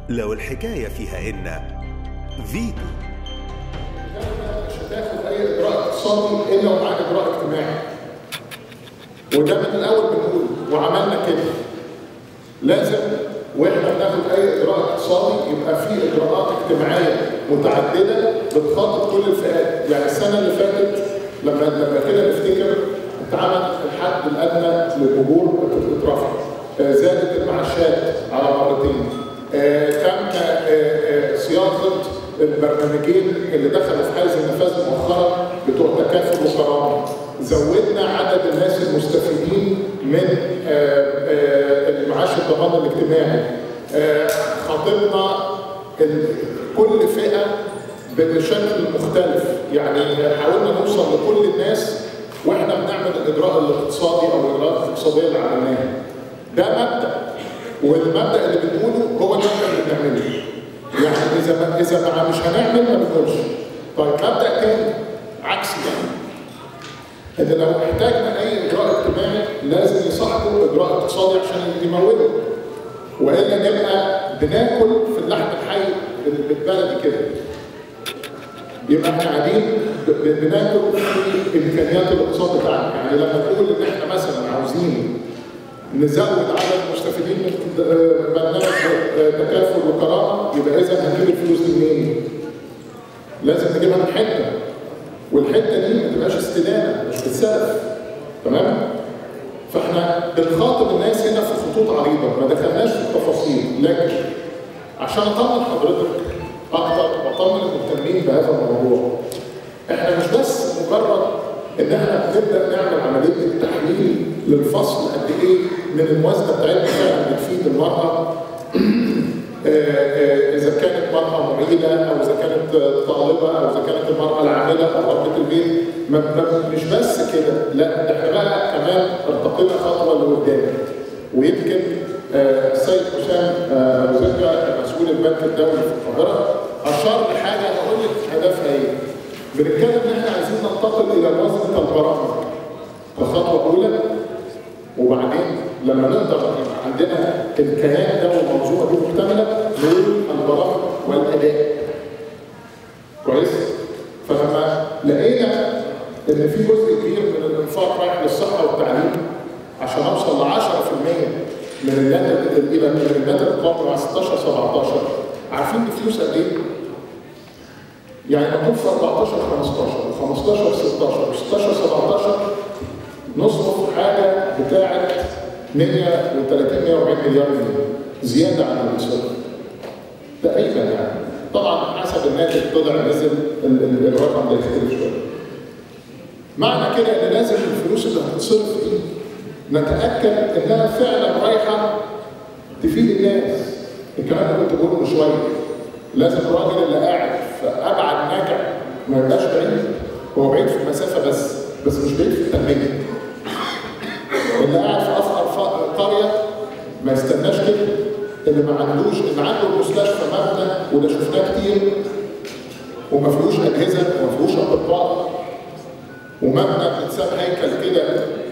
لو الحكاية فيها إن فيتو مش هتاخد اي اجراء اقتصادي الا ومعاك اجراء اجتماعي وده من الاول بنقول وعملنا كده لازم واحنا بناخد اي اجراء اقتصادي يبقى في اجراءات اجتماعيه متعدده بتخاطب كل الفئات يعني السنه اللي فاتت لما لما كده نفتكر اتعمل الحد الادنى للاجور اترفع آه، زادت المعاشات على مرتين آه، تم آه، آه، صياغه البرنامجين اللي دخلوا في حيز النفاذ مؤخرا بتوع تكافل وكرامه زودنا عدد الناس المستفيدين من آه، آه، المعاش الضمان الاجتماعي آه، خاطبنا ال- كل فئه بشكل مختلف يعني حاولنا نوصل لكل الناس واحنا بنعمل الاجراء الاقتصادي او الاجراءات الاقتصاديه اللي عملناها ده مبدا والمبدا اللي بنقوله هو المبدا اللي بنعمله يعني اذا ما اذا ما مش هنعمل ما بنقولش طيب مبدا تاني عكسي ان لو احتاجنا اي اجراء اجتماعي لازم يصاحبه اجراء اقتصادي عشان يموله والا نبقى بناكل في اللحم الحي بالبلدي كده يبقى احنا قاعدين ب- ب- بناكل في امكانيات الاقتصاد بتاعنا يعني لما نقول ان احنا مثلا عاوزين نزود عدد المستفيدين من آه، برنامج آه، تكافل وكرامه يبقى اذا هنجيب الفلوس دي منين؟ لازم نجيبها من حته والحته دي ما تبقاش استدانه مش بتسلف تمام؟ فاحنا بنخاطب الناس هنا في خطوط عريضه ما دخلناش في التفاصيل لكن عشان اطمن حضرتك اكتر واطمن المهتمين بهذا الموضوع احنا مش بس مجرد ان احنا بنبدا نعمل عمليه التحليل للفصل قد ايه من الموازنه بتاعتنا فعلا بتفيد المراه آه، آه، اذا كانت مراه معيده او اذا كانت آه، طالبه او اذا كانت المراه العامله او ربة البيت ما- ما- مش بس كده لا ده احنا بقى كمان ارتقينا خطوه لقدام ويمكن آه، السيد حسام آه، أبو زكا مسؤول البنك الدولي في القاهره اشار لحاجه هقول لك هدفها ايه؟ بنتكلم ان احنا عايزين ننتقل الى موازنه البرامج كخطوه اولى وبعدين لما نقدر يبقى عندنا الكيان ده والمنظومه دي مكتمله نقول البرامج والاداء. كويس؟ فلما لقينا ان في جزء كبير من الانفاق رايح للصحه والتعليم عشان اوصل ل 10% من الناتج الى من الناتج القومي مع 16 17 عارفين الفلوس قد ايه؟ يعني مكتوب في 14 15 و15 16 و16 17 نصرف حاجه بتاعه 130 140 مليار جنيه زياده عن الانصراف تقريبا يعني طبعا حسب الناتج طلع نزل ال- ال- الرقم ده يختلف شويه معنى كده ان لازم الفلوس اللي هتتصرف دي نتاكد انها فعلا رايحه تفيد الناس الكلام ده كنت بقوله من شويه لازم الراجل اللي قاعد في ابعد ناجع ما يبقاش بعيد هو بعيد في المسافه بس بس مش بعيد في التنميه اللي قاعد في افقر ف- قريه ما يستناش كده اللي ما عندوش اللي عنده المستشفى مبنى وده شفناه كتير وما فيهوش اجهزه وما فيهوش اطباء ومبنى بتساب هيكل كده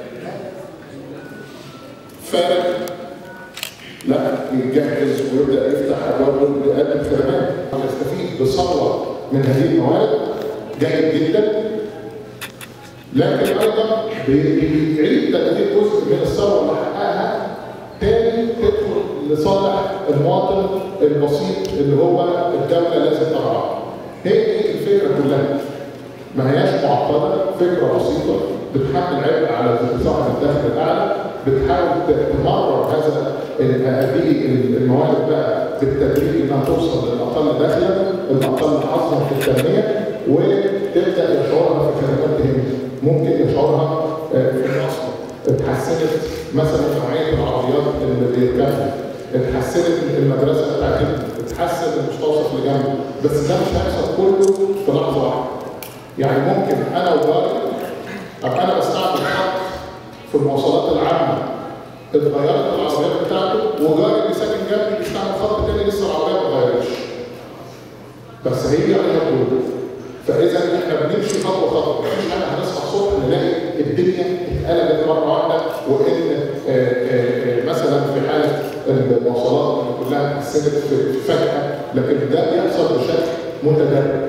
فارغ لا يتجهز ويبدا يفتح ابواب ويقدم خدمات يستفيد بثروه من هذه الموارد جيد جدا لكن ايضا بيعيد تدبير جزء من الثروه اللي حققها تاني تدخل لصالح المواطن البسيط اللي هو الدوله لازم ترعاه. هي دي الفكره كلها. ما هياش معقده، فكره بسيطه بتحمل عبء على صاحب الدخل الاعلى، بتحاول تمرر هذا هذه الموارد بقى بالتدريج انها توصل للاقل دخلا، الاقل حظا في التنميه وتبدا يشعرها في خدمات تهمه. ممكن يشعرها آه، في المواصلات. اتحسنت مثلا نوعيه العربيات اللي بيركبها اتحسنت المدرسه بتاعتنا اتحسن المستوصف اللي جنبه بس ده مش هيحصل كله في لحظه واحده يعني ممكن انا وجاري ابقى انا بستعمل خط في المواصلات العامه اتغيرت العربيات بتاعته وجاري اللي ساكن جنبي بيستعمل خط تاني لسه العربيه ما اتغيرتش بس هي عليها كله فاذا احنا بنمشي خطوه خطوه مفيش حاجه هنصحى الصبح نلاقي الدنيا اتقلبت مره واحده وان آه، آه، آه، مثلا في حاله المواصلات كلها اتحسنت في- فجاه لكن ده بيحصل بشكل متدرج.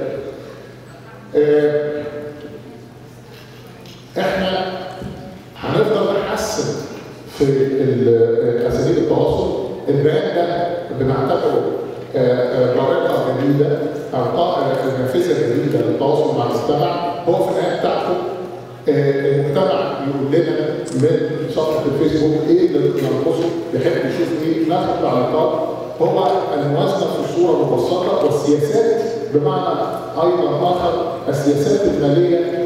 آه، احنا هنفضل نحسن في ال- اساليب التواصل البيان ده بنعتبره آه، آه، طريقه جديده او طا- نافذه جديده للتواصل مع المجتمع هو في النهايه بتاعته آه، المجتمع يقول لنا من صفحه الفيسبوك ايه اللي ينقصه يحب يشوف ايه ناخد تعليقات هو الموازنه في صوره مبسطه والسياسات بمعنى ايضا اخر السياسات الماليه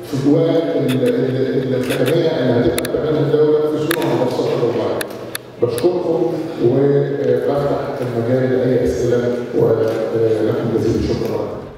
والخدميه اللي هتبقى بتعملها الدوله في صوره مبسطه للغايه. بشكركم وبفتح المجال لاي اسئله ولكم جزيل الشكر.